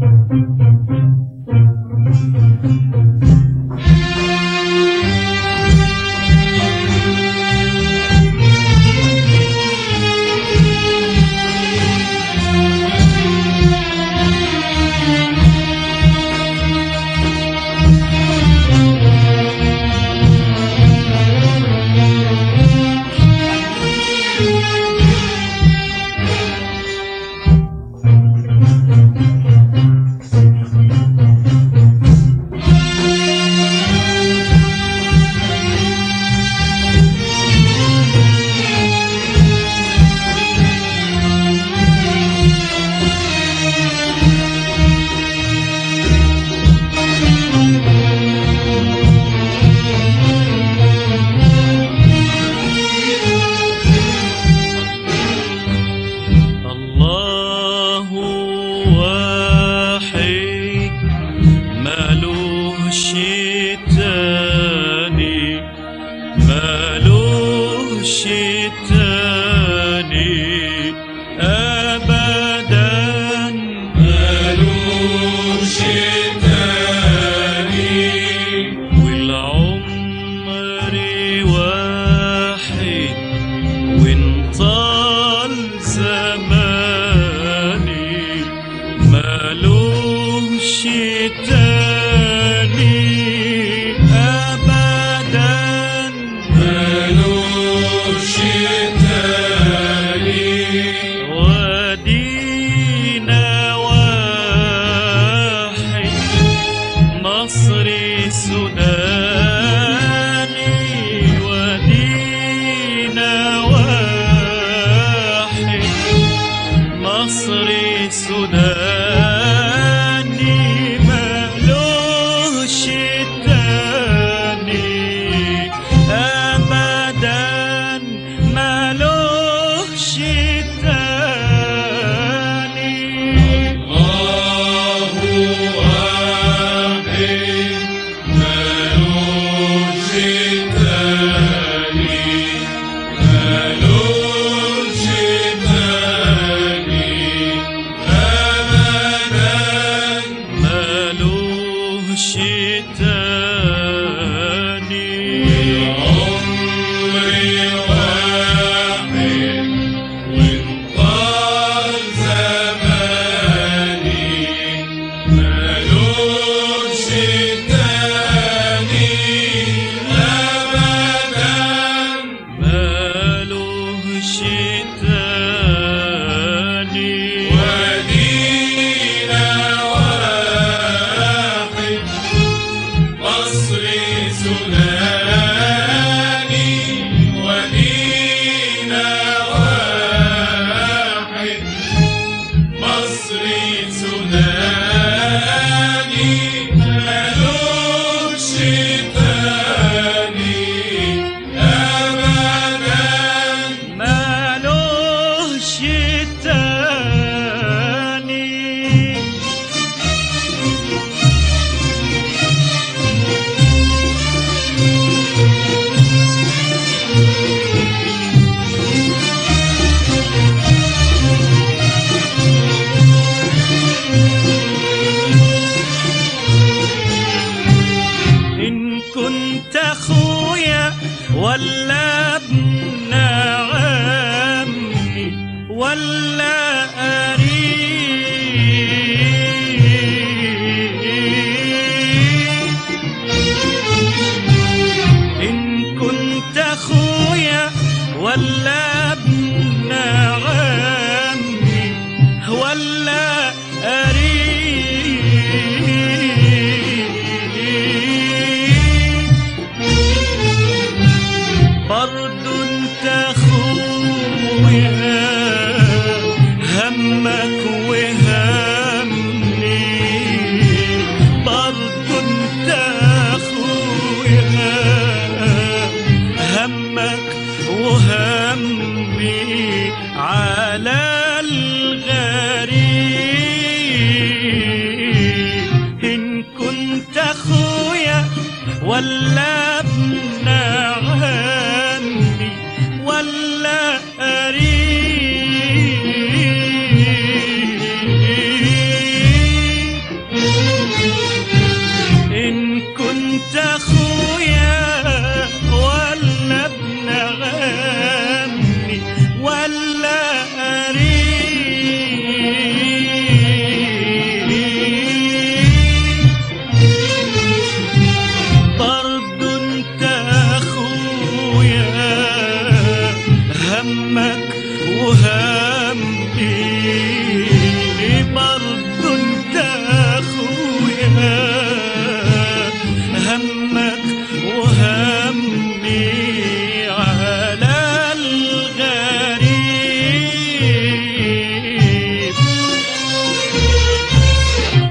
الله واحد مالوش تاني مالوش تاني أبدا مالوش تاني والعمر واحد وانطال زماني مالوش تاني أبدا مالوش تاني ودينا واحد مصري سوداني ودينا واحد مصري سوداني مالوش تاني أبدا مالوش تاني الله واحد مالوش تاني مالوش تاني أبدا مالوش تاني عمري واحد وانطال زماني مالوش تاني أبدا مالوش تاني ودينا واحد مصري سوداني ودينا واحد مصري سوداني مالوش تاني أبدا مالوش تاني إن كنت أخويا ولا ابن عمي ولا قريب إن كنت أخويا ولا ابن عمي ولا قريب برضو انت اخويا همك وهمني برضو انت اخويا همك وهمي على الغريب إن كنت أخويا ولا ابن عمي ولا قريب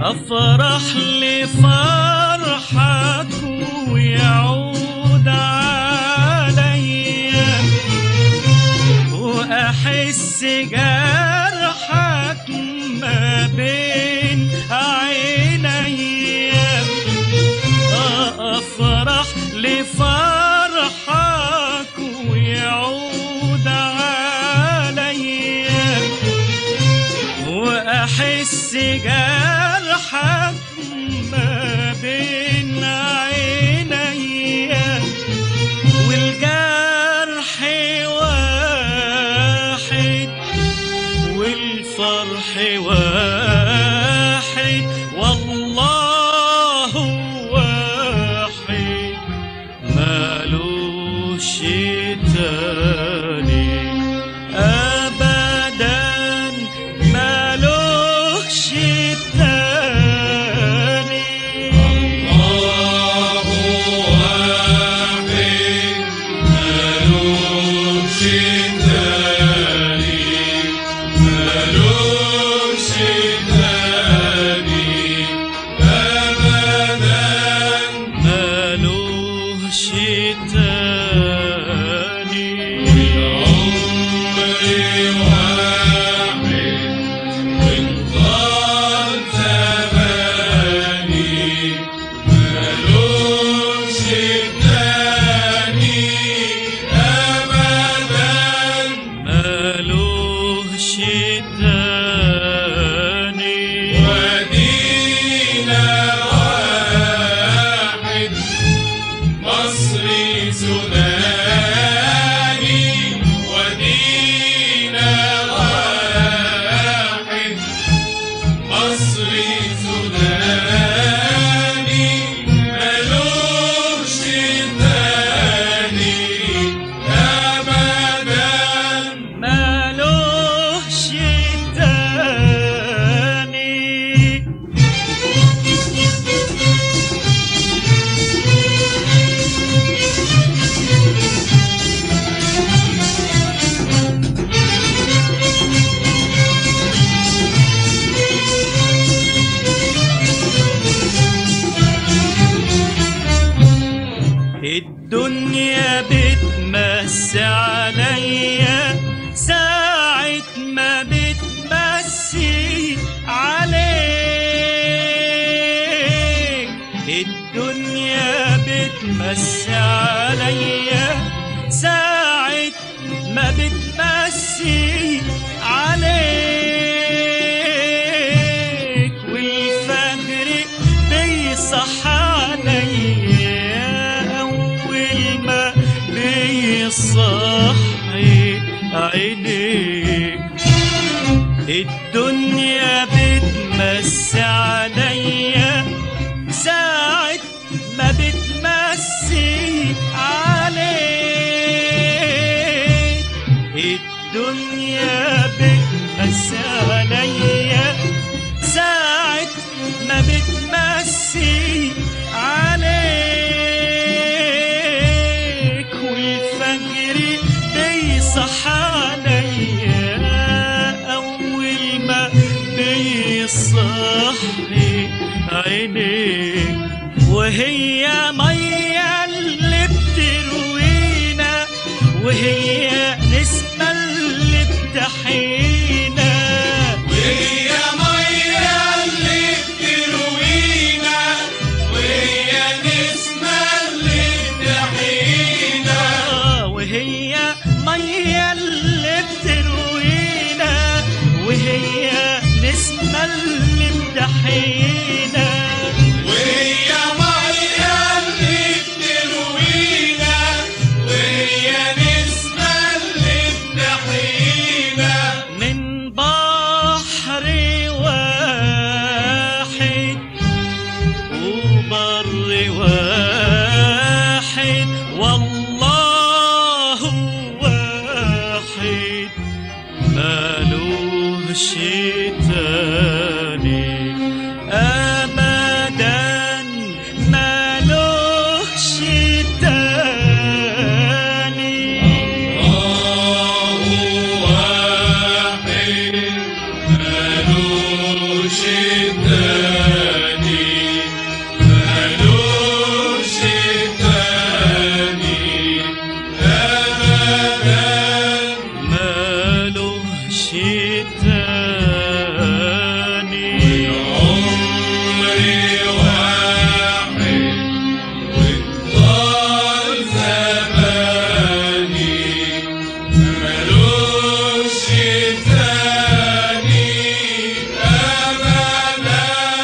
افرح لفرحك ويعود عليا واحس جرحك ما بين عينيا افرح لفرحك ويعود عليا واحس جرحك ما بين عينيا والجرح واحد والفرح واحد والله واحد مالوش تاني ابدا مالوش تاني الله واحد ملوش تاني ملوش تاني أبدا مالوش تاني عمري واحد وانطال زماني ملوش تاني أبدا مالوش تاني ودينا واحد مصري سوداني ودينا واحد مصري سوداني ملوش تاني أبدا مالوش تاني الدنيا بتمس عليا ساعة ما بتمسي عليك الدنيا بتمس عليا ساعة ما بتمسي عليك والفجر بيصح عليا أول ما بيصحي عينيك الدنيا بتمس عليا ساعة ما بتمسي عليك الدنيا بتمس عليا ساعة ما بتمسي عليك والفجر بيصح عليا أول ما بيصحي عينيك وهي مية اللي بتروينا وهي نسمة اللي بتحينا وهي مية اللي بتروينا وهي نسمة اللي بتحيينا آه، وهي مية اللي بتروينا وهي نسمة اللي بتحينا وهي مية اللي بتروينا وهي نسمة اللي بتحيينا من بحر واحد وبر واحد والله واحد مالوش تاني أبدا مالوش تاني الله واحد ملوش تاني واحد وطال زماني ملوش تاني أبدا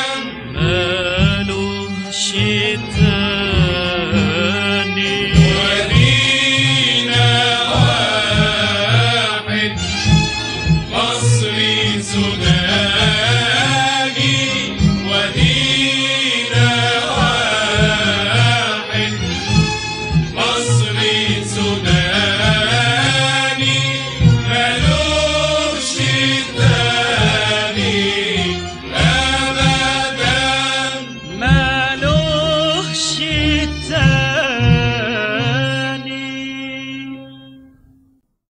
مالوش تاني ودينا واحد مصري سوداني